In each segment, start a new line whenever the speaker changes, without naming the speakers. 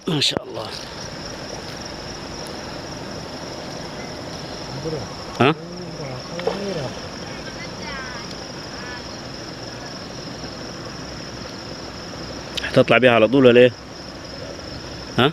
ما شاء الله ها هتطلع بيها على طول ولا ايه ها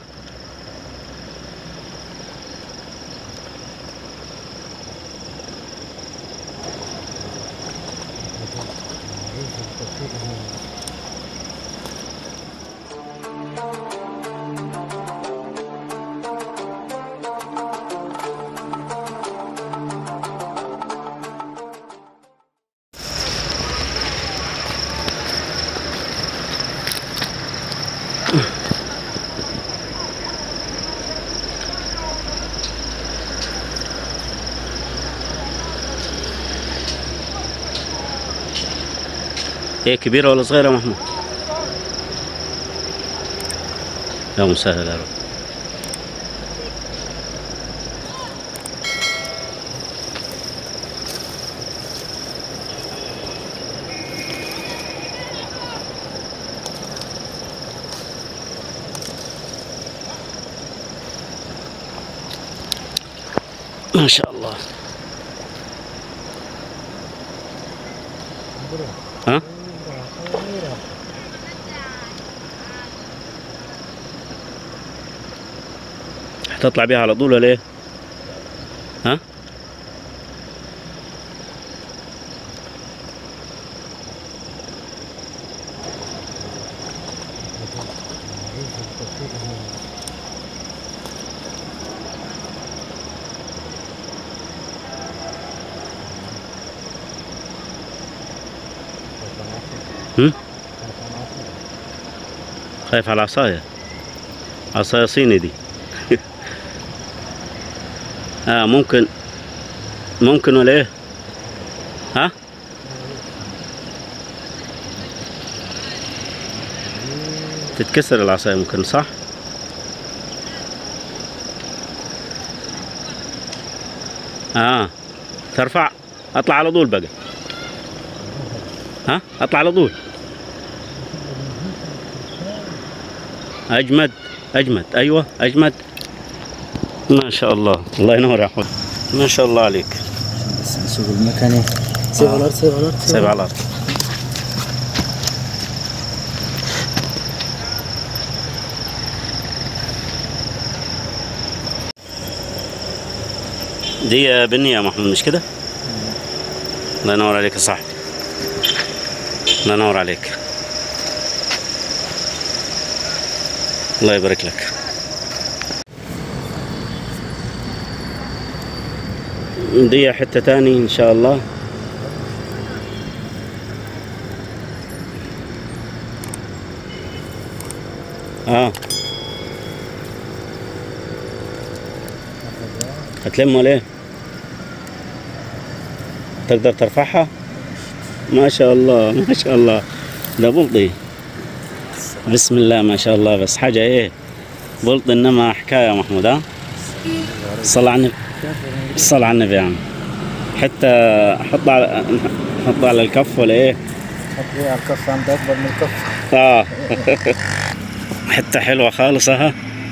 ايه كبيرة ولا صغيرة يا محمود يا مسهل يا رب ما شاء الله ها هتطلع بيها على طول ولا ايه ها هم؟ خايف على العصاية عصاية صيني دي اه ممكن ممكن ولا ايه ها تتكسر العصاية ممكن صح اه ترفع اطلع على طول بقى ها اطلع على طول اجمد اجمد ايوه اجمد ما شاء الله الله ينور يا احمد ما شاء الله عليك
بس نشوف المكنة سيب على الأرض سيب على الأرض
سيب على الارض دي بنية يا محمود مش كده؟ الله ينور عليك يا صاحبي الله ينور عليك الله يبارك لك دي حتة تاني إن شاء الله اه هتلم ولا ايه؟ تقدر ترفعها؟ ما شاء الله ما شاء الله ده بلطي بسم الله ما شاء الله بس حاجة ايه بلطي انما حكاية يا محمود ها صل على النبي صل على النبي يا عم حتى حط على حط على الكف ولا ايه؟
حط على الكف عند أكبر من الكف
اه حتة حلوة خالص ها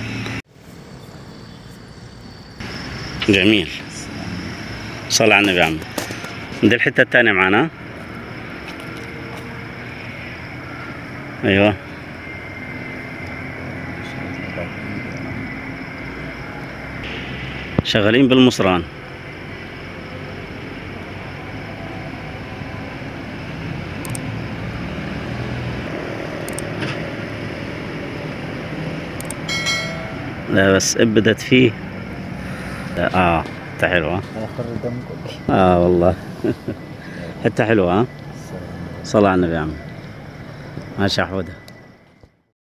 جميل صل على النبي يا عم دي الحتة التانية معانا ايوه شغالين بالمصران لا بس ابدت فيه لا، اه حتة حلوة
هيخر الدم كله
اه والله حتة حلوة ها صلى على النبي يا عم ماشي يا حودة